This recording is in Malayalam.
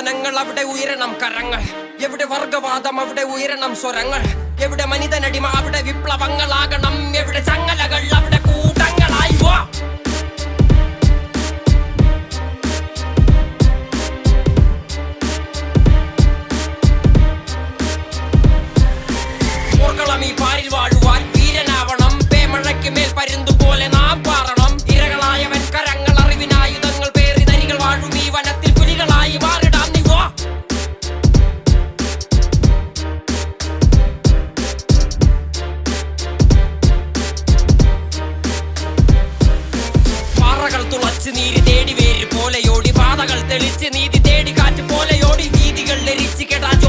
ജനങ്ങൾ അവിടെ ഉയരണം കരങ്ങൾ എവിടെ വർഗവാദം അവിടെ ഉയരണം സ്വരങ്ങൾ എവിടെ മനിതനടിമ അവിടെ വിപ്ലവങ്ങളാകണം എവിടെ ചങ്ങലകൾ അവിടെ കൂട്ടങ്ങളായി വാ ഓർക്കണം ഈ പാരിൽ വാഴുവാൻ വീരനാവണം പേമഴയ്ക്ക് മേൽ പരുന്തു പോലെ നാം പാറണം ഇരകളായവൻ കരങ്ങൾ അറിവിനായുധങ്ങൾ പേറി നരികൾ വാഴും ഈ വനത്തിൽ പുലികളായി മാറിടാം നീ വാ പാറകൾ തുളച്ച് നീരി തേടി വേര് പോലെയോടി പാതകൾ തെളിച്ച് നീതി തേടി കാറ്റ് പോലെയോടി വീതികൾ എരിച്ച് കെടാൻ